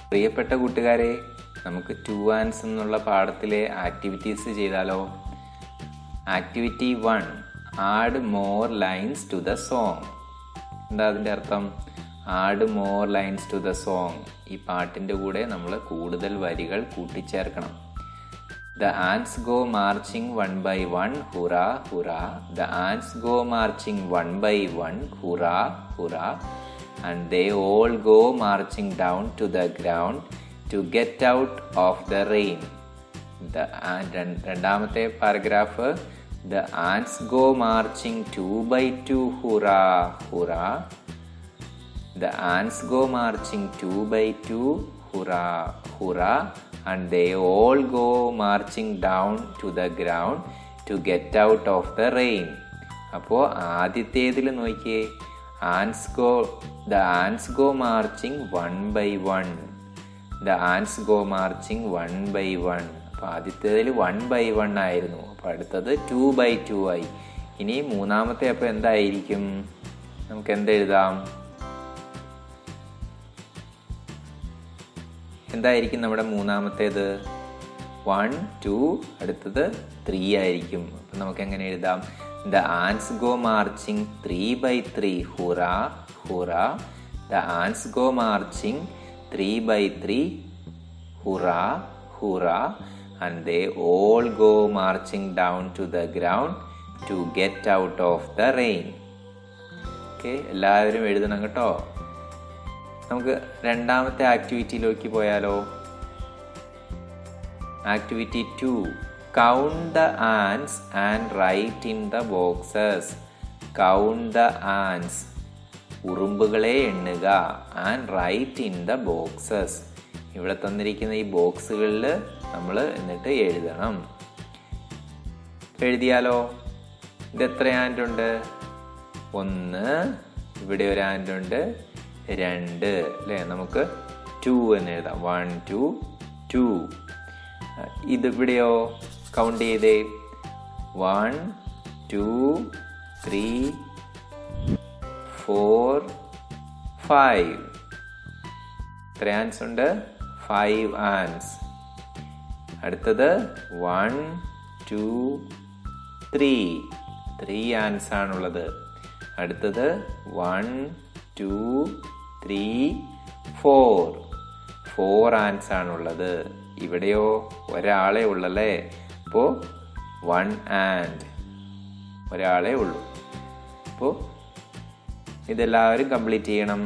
പ്രിയപ്പെട്ട കൂട്ടുകാരെ നമുക്ക് ടു ആൻസ് എന്നുള്ള പാഠത്തിലെ ആക്ടിവിറ്റീസ് ചെയ്താലോ activity one add more lines to the song എന്താ അതിൻ്റെ അർത്ഥം add more lines to the song ഈ പാട്ടിൻ്റെ കൂടെ നമ്മൾ കൂടുതൽ വരികൾ കൂട്ടിച്ചേർക്കണം the ants go marching one by one hurrah hurrah the ants go marching one by one hurrah hurrah and they all go marching down to the ground to get out of the rain രണ്ടാമത്തെ paragraph the ants go marching to by two hurrah hurrah The ants go marching two by two, hurrah, hurrah, and they all go marching down to the ground to get out of the rain. അപ്പോൾ ആദ്യത്തേതിൽ നോക്കിയേ ants go the ants go marching one by one the ants go marching one by one അപ്പോൾ ആദ്യത്തേതിൽ one by one ആയിരുന്നു അപ്പോൾ അടുത്തത് to by to ആയി ഇനി മൂന്നാമത്തെ അപ്പോൾ എന്തായിരിക്കും നമുക്ക് എന്തെഴുതാം എന്തായിരിക്കും നമ്മുടെ മൂന്നാമത്തേത് വൺ ടു അടുത്തത് ത്രീ ആയിരിക്കും അപ്പം നമുക്ക് എങ്ങനെ എഴുതാം the ants go marching three by three hurrah hurrah the ants go marching three by three hurrah hurrah and they all go marching down to the ground to get out of the rain okay എല്ലാവരും എഴുതണം കേട്ടോ നമുക്ക് രണ്ടാമത്തെ ആക്ടിവിറ്റിയിലേക്ക് പോയാലോ activity two count the ants and write in the boxes count the ants ഉറുമ്പുകളെ എണ്ണുക and write in the boxes ഇവിടെ തന്നിരിക്കുന്ന ഈ ബോക്സുകളിൽ നമ്മൾ എന്നിട്ട് എഴുതണം എഴുതിയാലോ ഇത് എത്ര ആൻഡ് ഉണ്ട് ഒന്ന് ഇവിടെ ഒരു ആൻഡ് ഉണ്ട് രണ്ട് അല്ലേ നമുക്ക് ടു എന്ന് എഴുതാം വൺ ടു ടു ഇത് ഇവിടെയോ കൗണ്ട് ചെയ്തേ one two three four five എത്ര ആൻസ് ഉണ്ട് ഫൈവ് ആൻസ് അടുത്തത് one two three three ants ആണുള്ളത് അടുത്തത് one two three four four ants ആണുള്ളത് ഇവിടെയോ ഒരാളെ ഉള്ളല്ലേ അപ്പോൾ വൺ ആൻഡ് ഒരാളെ ഉള്ളൂ അപ്പോൾ ഇതെല്ലാവരും കംപ്ലീറ്റ് ചെയ്യണം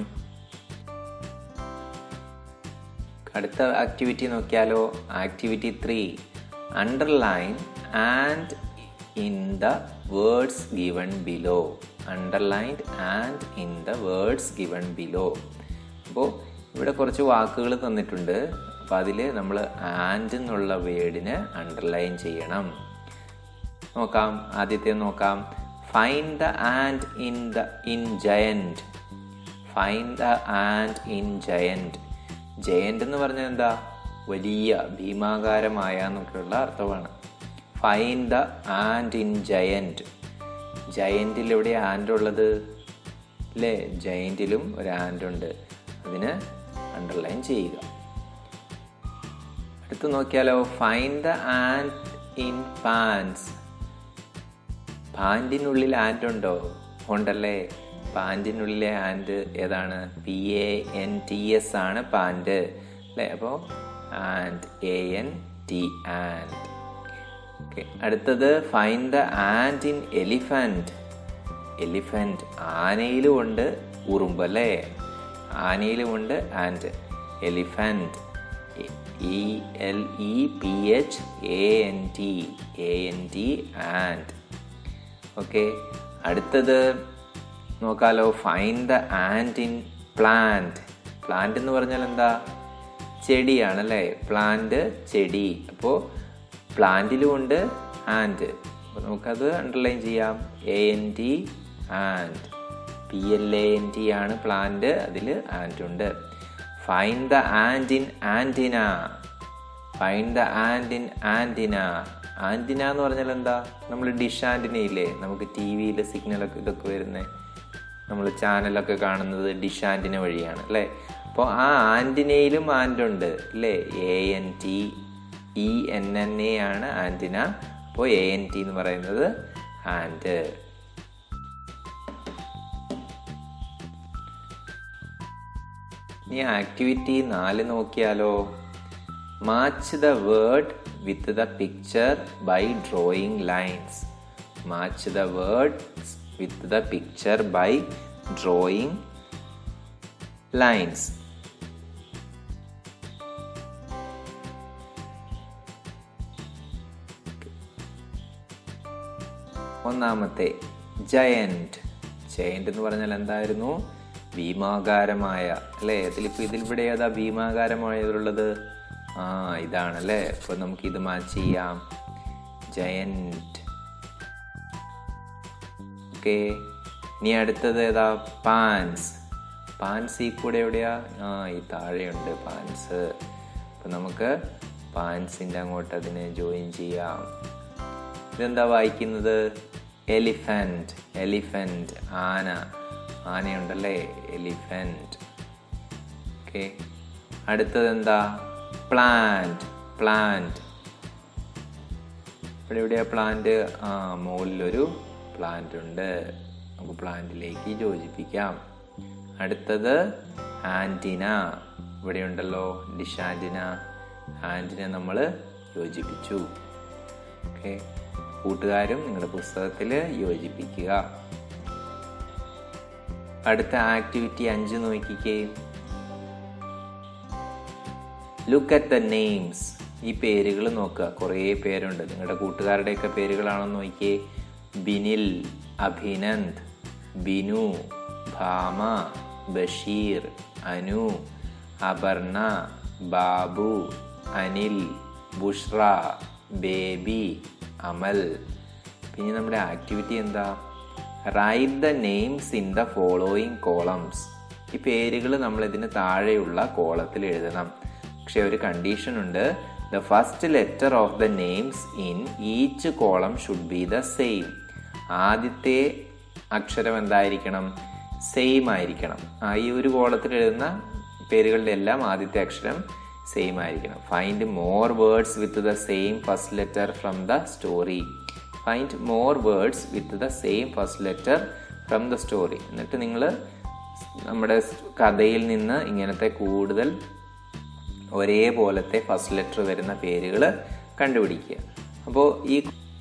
അടുത്ത ആക്ടിവിറ്റി നോക്കിയാലോ activity three underline ant in the words given below underlined ant in the words given below അപ്പോൾ ഇവിടെ കുറച്ച് വാക്കുകൾ തന്നിട്ടുണ്ട് അപ്പോൾ അതിൽ നമ്മൾ ആൻഡ് എന്നുള്ള വേർഡിന് അണ്ടർലൈൻ ചെയ്യണം നോക്കാം ആദ്യത്തെ നോക്കാം find the ant in the in giant find the ant in giant giant എന്ന് പറഞ്ഞാൽ എന്താ വലിയ ഭീമാകാരമായ എന്നൊക്കെയുള്ള അർത്ഥമാണ് find the ant in giant ജയൻറ്റിൽ എവിടെ ആൻഡ് ഉള്ളത് അല്ലേ ജയൻറ്റിലും ഒരു ആൻഡ് ഉണ്ട് അതിന് അണ്ടർലൈൻ ചെയ്യുക അടുത്ത് നോക്കിയാലോ find the ant in pants പാൻറ്റിനുള്ളിൽ ആൻഡ് ഉണ്ടോ ഉണ്ടല്ലേ പാൻറ്റിനുള്ളിലെ ആൻഡ് ഏതാണ് P A N T S ആണ് പാൻറ് അല്ലേ അപ്പോൾ ant A N T ant okay അടുത്തത് find the ant in elephant elephant ആനയിലും ഉണ്ട് ഉറുമ്പ് അല്ലേ ആനയിലും ഉണ്ട് ant elephant E L E P H A N T A N T ant okay അടുത്തത് നോക്കാലോ find the ant in plant plant എന്ന് പറഞ്ഞാൽ എന്താ ചെടിയാണല്ലേ പ്ലാന്റ് ചെടി അപ്പോൾ പ്ലാന്റിലും ഉണ്ട് ആൻഡ് അപ്പോൾ നമുക്കത് അണ്ടർലൈൻ ചെയ്യാം A N T ant P L A N T ആണ് പ്ലാന്റ് അതിൽ ആൻഡ് ഉണ്ട് find the ant in antenna find the ant in antenna antenna എന്ന് പറഞ്ഞാൽ എന്താ നമ്മൾ ഡിഷ് ആൻറ്റിന ഇല്ലേ നമുക്ക് ടി വിയിൽ സിഗ്നലൊക്കെ ഇതൊക്കെ വരുന്നത് നമ്മൾ ചാനലൊക്കെ കാണുന്നത് ഡിഷ് ആൻറ്റിന വഴിയാണ് അല്ലേ അപ്പോൾ ആ ആൻറ്റിനയിലും ആൻറ്റുണ്ട് അല്ലേ A N T E N N A ആണ് ആൻറ്റിന അപ്പോൾ എ എൻ ടി എന്ന് പറയുന്നത് ആൻറ്റ് ഇനി ആക്ടിവിറ്റി നാല് നോക്കിയാലോ match the word with the picture by drawing lines match the word with the picture by drawing lines ഒന്നാമത്തെ giant giant എന്ന് പറഞ്ഞാൽ എന്തായിരുന്നു ഭീമാകാരമായ അല്ലേ ഇതിലിപ്പോ ഇതിലിവിടെ ഏതാ ഭീമാകാരമായതുള്ളത് ആ ഇതാണല്ലേ അപ്പൊ നമുക്ക് ഇത് മാച്ച് ചെയ്യാം ജയന്റ് ഓക്കെ ഇനി അടുത്തത് ഏതാ പാൻസ് പാൻസ് ഈ കൂടെ എവിടെയാ ആ ഈ താഴെയുണ്ട് പാൻസ് അപ്പൊ നമുക്ക് പാൻസിന്റെ അങ്ങോട്ട് അതിനെ ജോയിൻ ചെയ്യാം ഇതെന്താ വായിക്കുന്നത് എലിഫന്റ് എലിഫന്റ് ആന ആനയുണ്ടല്ലേ എലിഫന്റ് ഓക്കെ അടുത്തത് എന്താ പ്ലാന്റ് പ്ലാന്റ് ഇവിടെ എവിടെയാ പ്ലാന്റ് ആ മുകളിലൊരു പ്ലാന്റ് ഉണ്ട് നമുക്ക് പ്ലാന്റിലേക്ക് യോജിപ്പിക്കാം അടുത്തത് ആൻറ്റിന ഇവിടെ ഉണ്ടല്ലോ ഡിഷ് ആൻറ്റിന ആൻറ്റിന നമ്മൾ യോജിപ്പിച്ചു ഓക്കെ കൂട്ടുകാരും നിങ്ങളുടെ പുസ്തകത്തിൽ യോജിപ്പിക്കുക അടുത്ത ആക്ടിവിറ്റി അഞ്ച് നോക്കിക്കേ ലുക്ക് അറ്റ് ദ നെയിംസ് ഈ പേരുകൾ നോക്കുക കുറേ പേരുണ്ട് നിങ്ങളുടെ കൂട്ടുകാരുടെയൊക്കെ പേരുകളാണെന്ന് നോക്കിയേ ബിനിൽ അഭിനന്ദ് ബിനു ഭാമ ബഷീർ അനു അപർണ ബാബു അനിൽ ബുഷ്ര ബേബി അമൽ പിന്നെ നമ്മുടെ ആക്ടിവിറ്റി എന്താ write the names in the following columns ഈ പേരുകൾ നമ്മൾ ഇതിന് താഴെയുള്ള കോളത്തിൽ എഴുതണം പക്ഷെ ഒരു കണ്ടീഷൻ ഉണ്ട് the first letter of the names in each column should be the same ആദ്യത്തെ അക്ഷരം എന്തായിരിക്കണം സെയിം ആയിരിക്കണം ആ ഈ ഒരു കോളത്തിൽ എഴുതുന്ന പേരുകളുടെ എല്ലാം ആദ്യത്തെ അക്ഷരം സെയിം ആയിരിക്കണം find more words with the same first letter from the story find more words with the same first letter from the story എന്നിട്ട് നിങ്ങൾ നമ്മുടെ കഥയിൽ നിന്ന് ഇങ്ങനത്തെ കൂടുതൽ ഒരേപോലത്തെ ഫസ്റ്റ് ലെറ്റർ വരുന്ന പേരുകൾ കണ്ടുപിടിക്കുക അപ്പോൾ ഈ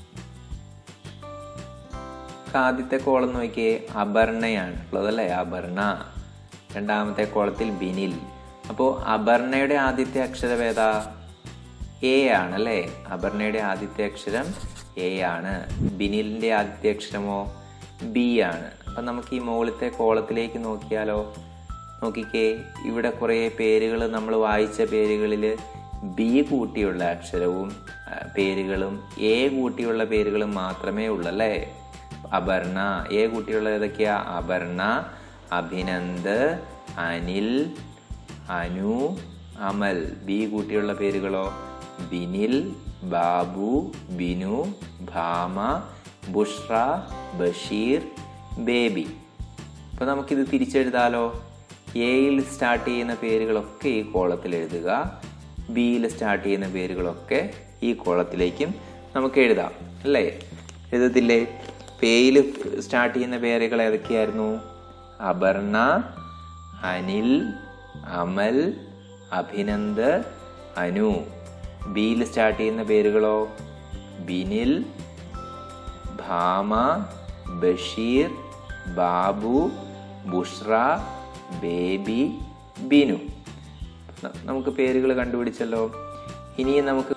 ആദ്യത്തെ കോളം നോക്കിയേ അപർണയാണ് ഉള്ളതല്ലേ അപർണ രണ്ടാമത്തെ കോളത്തിൽ ബിനിൽ അപ്പോൾ അപർണയുടെ ആദ്യത്തെ അക്ഷരം ഏതാ എ ആണ് അല്ലേ അപർണയുടെ ആദ്യത്തെ അക്ഷരം എ ആണ് ബിനിലിന്റെ ആദ്യത്തെ അക്ഷരമോ ബി ആണ് അപ്പം നമുക്ക് ഈ മുകളിലത്തെ കോളത്തിലേക്ക് നോക്കിയാലോ നോക്കിക്കേ ഇവിടെ കുറേ പേരുകൾ നമ്മൾ വായിച്ച പേരുകളിൽ ബി കൂട്ടിയുള്ള അക്ഷരവും ആ, പേരുകളും എ കൂട്ടിയുള്ള പേരുകളും മാത്രമേ ഉള്ളൂ അല്ലേ അപർണ എ കൂട്ടിയുള്ള ഏതൊക്കെയാ അപർണ അഭിനന്ദ് അനിൽ അനു അമൽ ബി കൂട്ടിയുള്ള പേരുകളോ ബിനിൽ ബാബു ബിനു ഭാമ ബുഷ്ര ബഷീർ ബേബി അപ്പൊ നമുക്കിത് തിരിച്ചെഴുതാലോ എയിൽ സ്റ്റാർട്ട് ചെയ്യുന്ന പേരുകളൊക്കെ ഈ കോളത്തിൽ എഴുതുക ബിയിൽ സ്റ്റാർട്ട് ചെയ്യുന്ന പേരുകളൊക്കെ ഈ കോളത്തിലേക്കും നമുക്ക് എഴുതാം അല്ലേ എഴുതത്തില്ലേ പേയിൽ സ്റ്റാർട്ട് ചെയ്യുന്ന പേരുകൾ ഏതൊക്കെയായിരുന്നു അപർണ അനിൽ അമൽ അഭിനന്ദ് അനു ബിയിൽ സ്റ്റാർട്ട് ചെയ്യുന്ന പേരുകളോ ബിനിൽ ഭാമ ബഷീർ ബാബു ബുഷ്ര ബേബി ബിനു ന- നമുക്ക് പേരുകൾ കണ്ടുപിടിച്ചല്ലോ ഇനി നമുക്ക്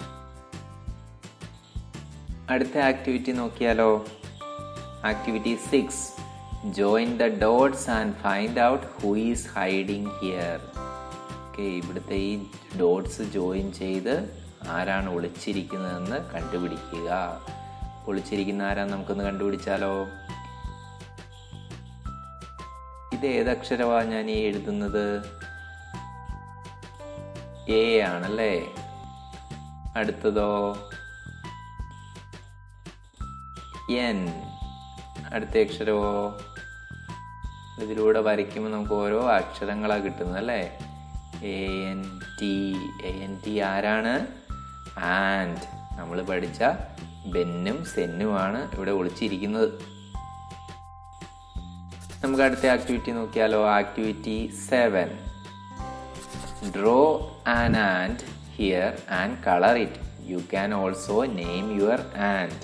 അടുത്ത ആക്ടിവിറ്റി നോക്കിയാലോ activity six join the dots and find out who is hiding here okay ഇവിടുത്തെ ഈ ഡോട്ട്സ് ജോയിൻ ചെയ്ത് ആരാണ് ഒളിച്ചിരിക്കുന്നതെന്ന് കണ്ടുപിടിക്കുക ഒളിച്ചിരിക്കുന്ന ആരാന്ന് നമുക്കൊന്ന് കണ്ടുപിടിച്ചാലോ ഇത് ഏതക്ഷരമാ ഞാൻ ഈ എഴുതുന്നത് എ ആണല്ലേ അടുത്തതോ എൻ അടുത്ത അക്ഷരമോ ഇതിലൂടെ വരയ്ക്കുമ്പോൾ നമുക്ക് ഓരോ അക്ഷരങ്ങളാണ് കിട്ടുന്നത് അല്ലേ A N T A N T ആരാണ് ആൻഡ് നമ്മൾ പഠിച്ച ബെന്നും സെന്നുമാണ് ഇവിടെ ഒളിച്ചിരിക്കുന്നത് നമുക്ക് അടുത്ത ആക്ടിവിറ്റി നോക്കിയാലോ activity seven draw an ant here and colour it you can also name your ant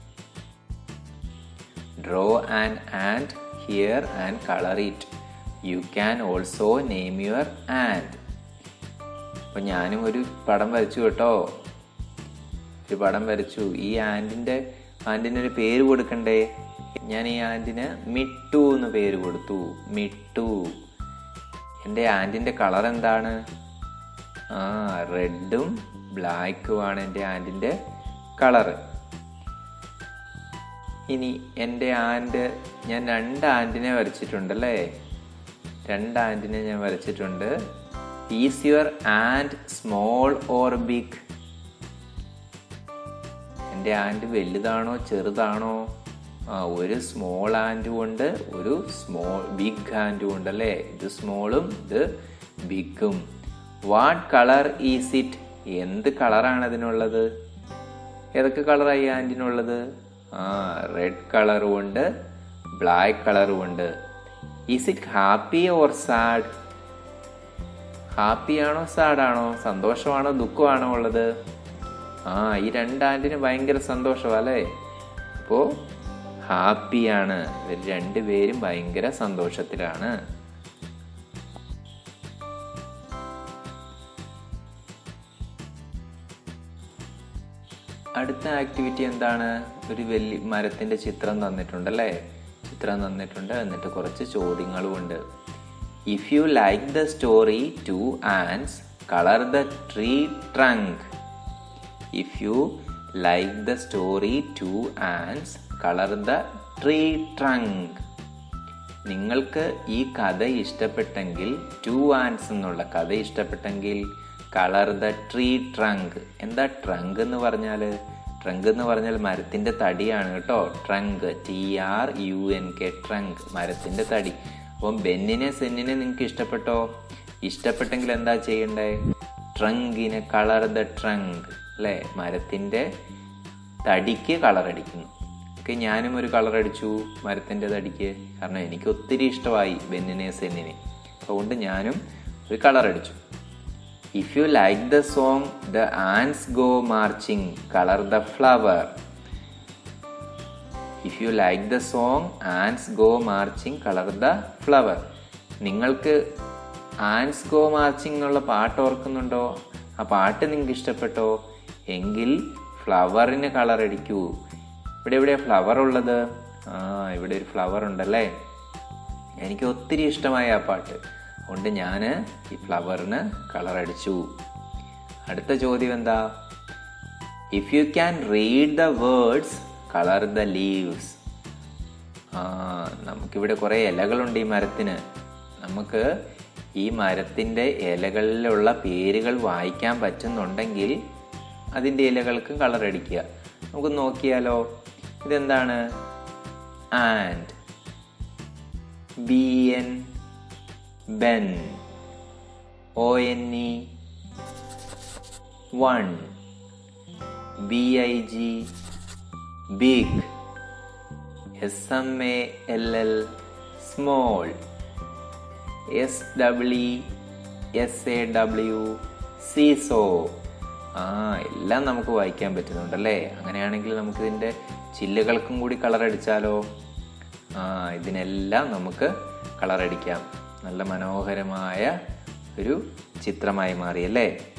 draw an ant here and colour it you can also name your ant അപ്പൊ ഞാനും ഒരു പടം വരച്ചു കേട്ടോ ഒരു പടം വരച്ചു ഈ ആൻറ്റിന്റെ ആൻറ്റിന് ഒരു പേര് കൊടുക്കണ്ടേ ഞാൻ ഈ ആൻറ്റിന് മിട്ടു എന്ന് പേര് കൊടുത്തു മിട്ടു എൻ്റെ ആൻറ്റിന്റെ കളർ എന്താണ് ആ റെഡും ബ്ലാക്കുമാണ് എൻ്റെ ആൻറ്റിന്റെ കളറ് ഇനി എൻ്റെ ആൻഡ് ഞാൻ രണ്ട് ആൻറ്റിനെ വരച്ചിട്ടുണ്ടല്ലേ രണ്ട് ആൻറ്റിനെ ഞാൻ വരച്ചിട്ടുണ്ട് is your ant small or big എൻ്റെ ആൻഡ് വലുതാണോ ചെറുതാണോ ആ ഒരു സ്മോൾ ആൻഡും ഉണ്ട് ഒരു സ്മോൾ ബിഗ് ആൻഡും ഉണ്ട് അല്ലേ ഇത് സ്മോളും ഇത് ബിഗും വാട്ട് കളർ ഈസ് ഇറ്റ് എന്ത് കളറാണ് അതിനുള്ളത് ഏതൊക്കെ കളറായി ആൻറ്റിനുള്ളത് ആ റെഡ് കളറും ഉണ്ട് ബ്ലാക്ക് കളറും ഉണ്ട് is it happy or sad happy ആണോ സാഡ് ആണോ സന്തോഷമാണോ ദുഃഖമാണോ ഉള്ളത് ആ ഈ രണ്ടാൻറ്റിന് ഭയങ്കര സന്തോഷമാ അല്ലേ അപ്പോ ഹാപ്പിയാണ് ഇവർ രണ്ടുപേരും ഭയങ്കര സന്തോഷത്തിലാണ് അടുത്ത ആക്ടിവിറ്റി എന്താണ് ഒരു വലിയ മരത്തിന്റെ ചിത്രം തന്നിട്ടുണ്ടല്ലേ ചിത്രം തന്നിട്ടുണ്ട് എന്നിട്ട് കുറച്ച് ചോദ്യങ്ങളും ഉണ്ട് if you like the story two ants colour the tree trunk if you like the story two ants colour the tree trunk നിങ്ങൾക്ക് ഈ കഥ ഇഷ്ടപ്പെട്ടെങ്കിൽ ടു ആൻഡ്സ് എന്നുള്ള കഥ ഇഷ്ടപ്പെട്ടെങ്കിൽ കളർ ദ ട്രീ ട്രങ്ക് എന്താ ട്രങ്ക് എന്ന് പറഞ്ഞാൽ ട്രങ്ക് എന്ന് പറഞ്ഞാൽ മരത്തിന്റെ തടിയാണ് കേട്ടോ trunk T R U N K trunk മരത്തിന്റെ തടി അപ്പം ബെന്നിനെ സെന്നിനെ നിങ്ങൾക്ക് ഇഷ്ടപ്പെട്ടോ ഇഷ്ടപ്പെട്ടെങ്കിൽ എന്താ ചെയ്യണ്ടേ ട്രങ്കിനെ കളർ ദ ട്രങ്ക് അല്ലേ മരത്തിന്റെ തടിക്ക് കളർ അടിക്കുന്നു ഓക്കെ ഞാനും ഒരു കളർ അടിച്ചു മരത്തിന്റെ തടിക്ക് കാരണം എനിക്ക് ഒത്തിരി ഇഷ്ടമായി ബെന്നിനെ സെന്നിനെ അതുകൊണ്ട് ഞാനും ഒരു കളർ അടിച്ചു if you like the song the ants go marching colour the flower if you like the song ants go marching colour the flower നിങ്ങൾക്ക് ആൻസ് ഗോ മാർച്ചിങ് എന്നുള്ള പാട്ട് ഓർക്കുന്നുണ്ടോ ആ പാട്ട് നിങ്ങൾക്ക് ഇഷ്ടപ്പെട്ടോ എങ്കിൽ ഫ്ലവറിന് കളർ അടിക്കൂ ഇവിടെ എവിടെയാ ഫ്ലവർ ഉള്ളത് ആ ഇവിടെ ഒരു ഫ്ലവർ ഉണ്ടല്ലേ എനിക്ക് ഒത്തിരി ഇഷ്ടമായ ആ പാട്ട് അതുകൊണ്ട് ഞാൻ ഈ ഫ്ലവറിന് കളർ അടിച്ചു അടുത്ത ചോദ്യം എന്താ if you can read the words colour the leaves ആ നമുക്കിവിടെ കുറേ ഇലകളുണ്ട് ഈ മരത്തിന് നമുക്ക് ഈ മരത്തിന്റെ ഇലകളിലുള്ള പേരുകൾ വായിക്കാൻ പറ്റുന്നുണ്ടെങ്കിൽ അതിന്റെ ഇലകൾക്ക് കളർ അടിക്കുക നമുക്ക് നോക്കിയാലോ ഇതെന്താണ് ant B N Ben O N E one B I G big S M A L L small S W S A W seesaw ആ എല്ലാം നമുക്ക് വായിക്കാൻ പറ്റുന്നുണ്ടല്ലേ അങ്ങനെയാണെങ്കിൽ നമുക്ക് ഇതിൻ്റെ ചില്ലുകൾക്കും കൂടി കളർ അടിച്ചാലോ ആ ഇതിനെല്ലാം നമുക്ക് കളർ അടിക്കാം നല്ല മനോഹരമായ ഒരു ചിത്രമായി മാറിയല്ലേ